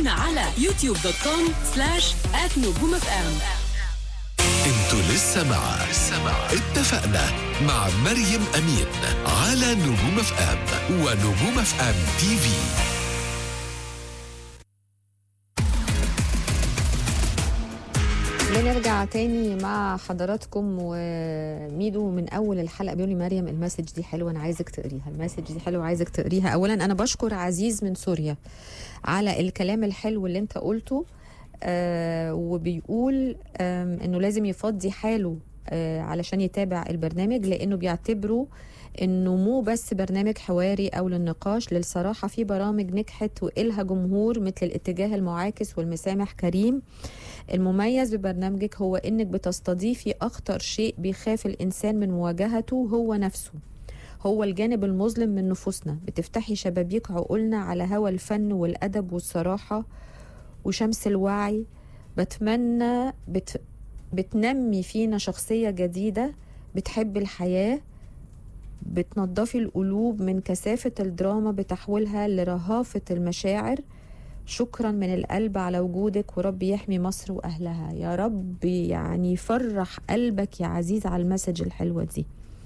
تابعونا على يوتيوب دوت كوم سلاش نجوم اف ام انتوا لسه مع اتفقنا مع مريم امين على نجوم اف ام ونجوم اف ام تي في بنرجع تاني مع حضراتكم وميدو من اول الحلقه بيقول لي مريم المسج دي حلوه انا عايزك تقريها المسج دي حلوه عايزك تقريها اولا انا بشكر عزيز من سوريا على الكلام الحلو اللي انت قلته آه وبيقول آه انه لازم يفضي حاله آه علشان يتابع البرنامج لانه بيعتبره انه مو بس برنامج حواري او للنقاش للصراحه في برامج نجحت والها جمهور مثل الاتجاه المعاكس والمسامح كريم المميز ببرنامجك هو انك بتستضيفي اخطر شيء بيخاف الانسان من مواجهته هو نفسه هو الجانب المظلم من نفوسنا بتفتحي شبابيك عقولنا على هوى الفن والادب والصراحه وشمس الوعي بتمنى بت... بتنمي فينا شخصيه جديده بتحب الحياه بتنضفي القلوب من كثافه الدراما بتحويلها لرهافه المشاعر شكرا من القلب على وجودك وربي يحمي مصر واهلها يا رب يعني يفرح قلبك يا عزيز على المسج الحلوه دي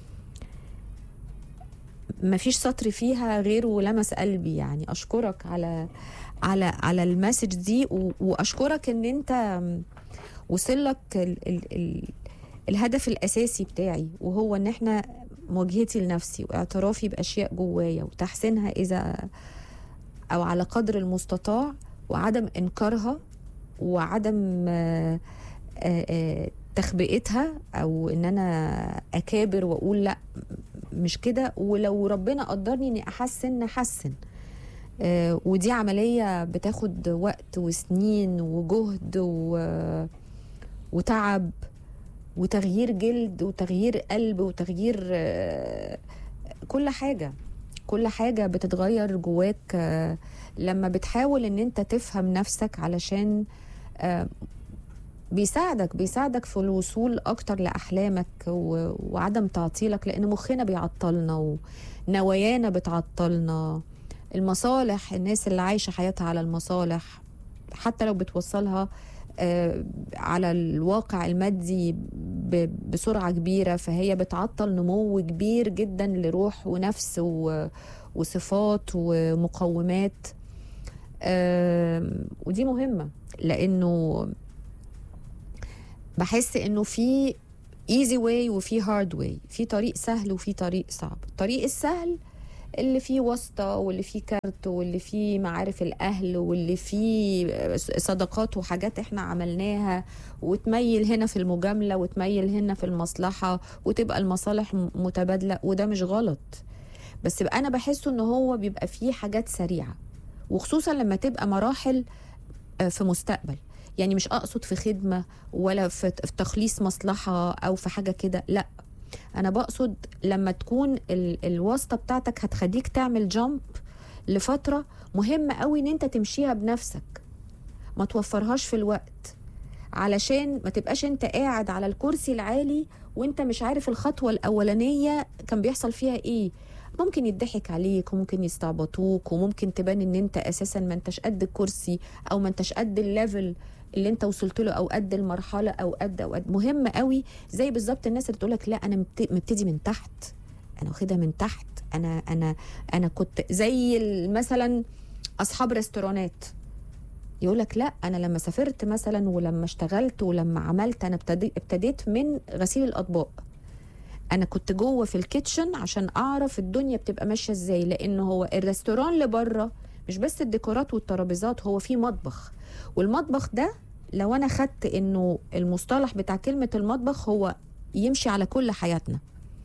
مفيش سطر فيها غير ولمس قلبي يعني اشكرك على على على المسج دي و- واشكرك ان انت وصلك ال ال ال الهدف الاساسي بتاعي وهو ان احنا مواجهتي لنفسي واعترافي باشياء جوايا وتحسينها اذا او على قدر المستطاع وعدم انكارها وعدم آه، آه، آه، تخبئتها او ان انا اكابر واقول لا مش كده ولو ربنا قدرني اني احسن نحسن آه، ودي عمليه بتاخد وقت وسنين وجهد و... وتعب وتغيير جلد وتغيير قلب وتغيير آه، كل حاجه كل حاجه بتتغير جواك آه، لما بتحاول ان انت تفهم نفسك علشان آه، بيساعدك بيساعدك في الوصول اكتر لاحلامك و- وعدم تعطيلك لان مخنا بيعطلنا ونوايانا بتعطلنا المصالح الناس اللي عايشه حياتها على المصالح حتى لو بتوصلها آه، على الواقع المادي ب- بسرعه كبيره فهي بتعطل نمو كبير جدا لروح ونفس و- وصفات ومقومات آم، ودي مهمه لانه بحس انه في ايزي واي وفي هارد واي في طريق سهل وفي طريق صعب الطريق السهل اللي فيه واسطة واللي فيه كارت واللي فيه معارف الأهل واللي فيه صداقات وحاجات احنا عملناها وتميل هنا في المجاملة وتميل هنا في المصلحة وتبقى المصالح م- متبادلة وده مش غلط بس بقى أنا بحسه إن هو بيبقى فيه حاجات سريعة وخصوصا لما تبقى مراحل آه، في مستقبل يعني مش اقصد في خدمه ولا في في تخليص مصلحه او في حاجه كده لا انا بقصد لما تكون ال- الواسطه بتاعتك هتخليك تعمل جامب لفتره مهمه قوي ان انت تمشيها بنفسك ما توفرهاش في الوقت علشان ما تبقاش انت قاعد على الكرسي العالي وانت مش عارف الخطوه الاولانيه كان بيحصل فيها ايه ممكن يضحك عليك وممكن يستعبطوك وممكن تبان ان انت اساسا ما انتش قد الكرسي او ما انتش قد الليفل اللي انت وصلت له او قد المرحله او قد او قد مهم قوي زي بالظبط الناس اللي تقول لك لا انا مبت- مبتدي من تحت انا واخدها من تحت انا انا انا كنت زي ال- مثلا اصحاب ريستورانات يقول لك لا انا لما سافرت مثلا ولما اشتغلت ولما عملت انا ابتدي ابتديت من غسيل الاطباق انا كنت جوه في الكيتشن عشان اعرف الدنيا بتبقى ماشيه ازاي لان هو الريستوران اللي بره مش بس الديكورات والترابيزات هو في مطبخ والمطبخ ده لو انا خدت انه المصطلح بتاع كلمه المطبخ هو يمشي على كل حياتنا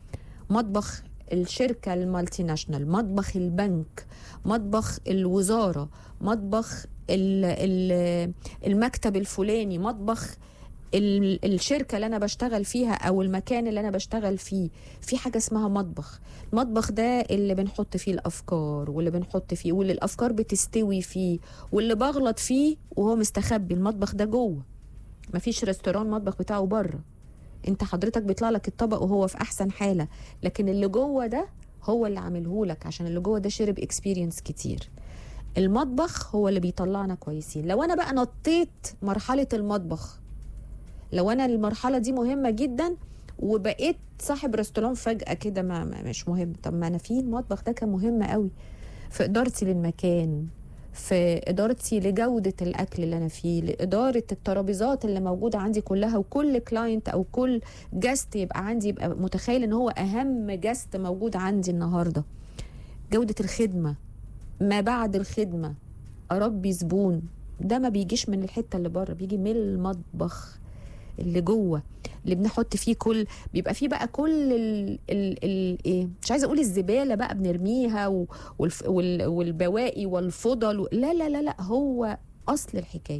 مطبخ الشركة المالتي ناشونال مطبخ البنك مطبخ الوزارة مطبخ ال ال المكتب الفلاني مطبخ ال- الشركة اللي أنا بشتغل فيها أو المكان اللي أنا بشتغل فيه في حاجة اسمها مطبخ المطبخ ده اللي بنحط فيه الأفكار واللي بنحط فيه واللي الأفكار بتستوي فيه واللي بغلط فيه وهو مستخبي المطبخ ده جوه مفيش ريستوران مطبخ بتاعه بره انت حضرتك بيطلع لك الطبق وهو في احسن حاله لكن اللي جوه ده هو اللي عامله لك عشان اللي جوه ده شرب اكسبيرينس كتير المطبخ هو اللي بيطلعنا كويسين لو انا بقى نطيت مرحله المطبخ لو انا المرحله دي مهمه جدا وبقيت صاحب ريستوران فجاه كده ما ما- مش مهم طب ما انا في المطبخ ده كان مهم قوي في ادارتي للمكان في ادارتي لجوده الاكل اللي انا فيه لاداره الترابيزات اللي موجوده عندي كلها وكل كلاينت او كل جاست يبقى عندي يبقى متخيل ان هو اهم جاست موجود عندي النهارده جوده الخدمه ما بعد الخدمه اربي زبون ده ما بيجيش من الحته اللي بره بيجي من المطبخ اللي جوه اللي بنحط فيه كل بيبقى فيه بقى كل ال ال ال ايه مش عايزه اقول الزباله بقى بنرميها و والف وال والبواقي والفضل و لا لا لا لا هو اصل الحكايه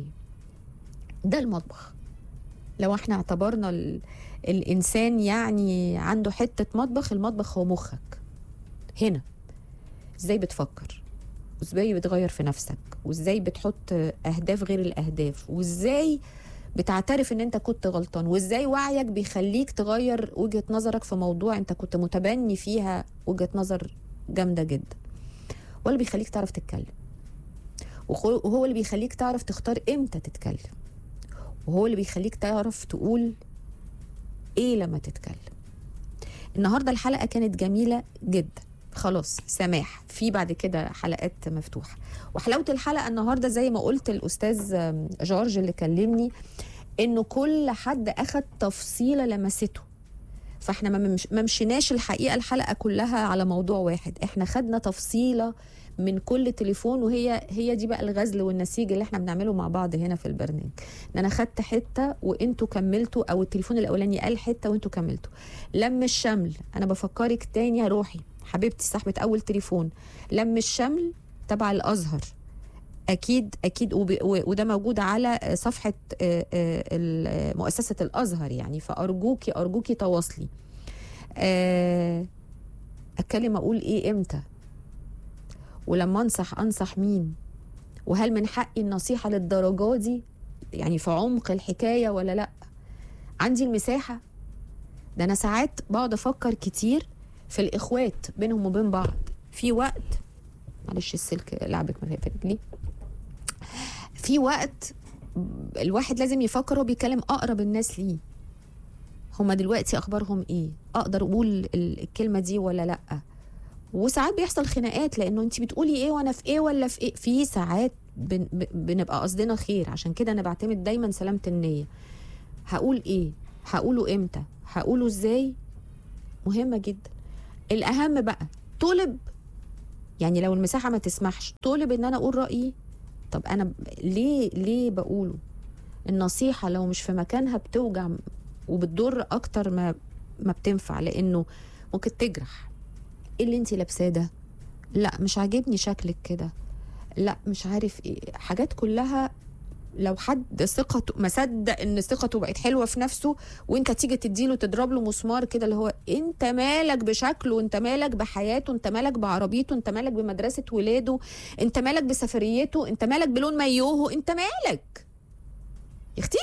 ده المطبخ لو احنا اعتبرنا ال الانسان يعني عنده حته مطبخ المطبخ هو مخك هنا ازاي بتفكر وازاي بتغير في نفسك وازاي بتحط اهداف غير الاهداف وازاي بتعترف ان انت كنت غلطان وازاي وعيك بيخليك تغير وجهة نظرك في موضوع انت كنت متبني فيها وجهة نظر جامدة جدا ولا بيخليك تعرف تتكلم وخو- وهو اللي بيخليك تعرف تختار امتى تتكلم وهو اللي بيخليك تعرف تقول ايه لما تتكلم النهارده الحلقه كانت جميله جدا خلاص سماح في بعد كده حلقات مفتوحه وحلاوه الحلقه النهارده زي ما قلت الاستاذ آم، جورج اللي كلمني انه كل حد اخد تفصيله لمسته فاحنا ما مش- ما مشيناش الحقيقه الحلقه كلها على موضوع واحد احنا خدنا تفصيله من كل تليفون وهي هي دي بقى الغزل والنسيج اللي احنا بنعمله مع بعض هنا في البرنامج ان انا خدت حته وانتوا كملتوا او التليفون الاولاني قال حته وانتوا كملتوا لم الشمل انا بفكرك تاني يا روحي حبيبتي صاحبه اول تليفون لم الشمل تبع الازهر اكيد اكيد وب- و- وده موجود على صفحه آه، آه، ال- مؤسسه الازهر يعني فارجوكي ارجوكي تواصلي آه، اتكلم اقول ايه امتى ولما انصح انصح مين وهل من حقي النصيحه للدرجه دي يعني في عمق الحكايه ولا لا عندي المساحه ده انا ساعات بقعد افكر كتير في الاخوات بينهم وبين بعض في وقت معلش السلك لعبك من في رجلي في وقت الواحد لازم يفكر هو بيكلم اقرب الناس ليه هما دلوقتي اخبارهم ايه اقدر اقول ال- الكلمه دي ولا لا وساعات بيحصل خناقات لانه انت بتقولي ايه وانا في ايه ولا في ايه في ساعات بن ب- بنبقى قصدنا خير عشان كده انا بعتمد دايما سلامه النيه هقول ايه هقوله امتى هقوله ازاي مهمه جدا الاهم بقى طلب يعني لو المساحه ما تسمحش طلب ان انا اقول رايي طب انا ب- ليه ليه بقوله النصيحه لو مش في مكانها بتوجع وبتضر اكتر ما ما بتنفع لانه ممكن تجرح ايه اللي انت لابساه ده لا مش عاجبني شكلك كده لا مش عارف ايه حاجات كلها لو حد ثقته ما صدق ان ثقته بقت حلوه في نفسه وانت تيجي تديله تضرب له مسمار كده اللي هو انت مالك بشكله انت مالك بحياته انت مالك بعربيته انت مالك بمدرسه ولاده انت مالك بسفريته انت مالك بلون مايوهه انت مالك يا اختي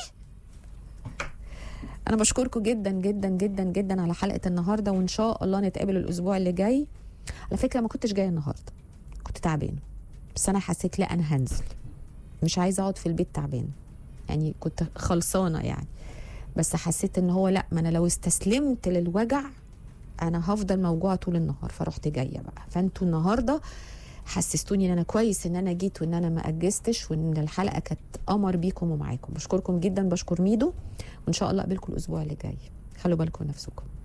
انا بشكركم جدا جدا جدا جدا على حلقه النهارده وان شاء الله نتقابل الاسبوع اللي جاي على فكره ما كنتش جايه النهارده كنت تعبانه بس انا حسيت لا انا هنزل مش عايزه اقعد في البيت تعبانه يعني كنت خلصانه يعني بس حسيت ان هو لا ما انا لو استسلمت للوجع انا هفضل موجوعه طول النهار فرحت جايه بقى فانتوا النهارده حسستوني ان انا كويس ان انا جيت وان انا ما اجزتش وان الحلقه كانت قمر بيكم ومعاكم بشكركم جدا بشكر ميدو وان شاء الله اقابلكم الاسبوع اللي جاي خلوا بالكم من نفسكم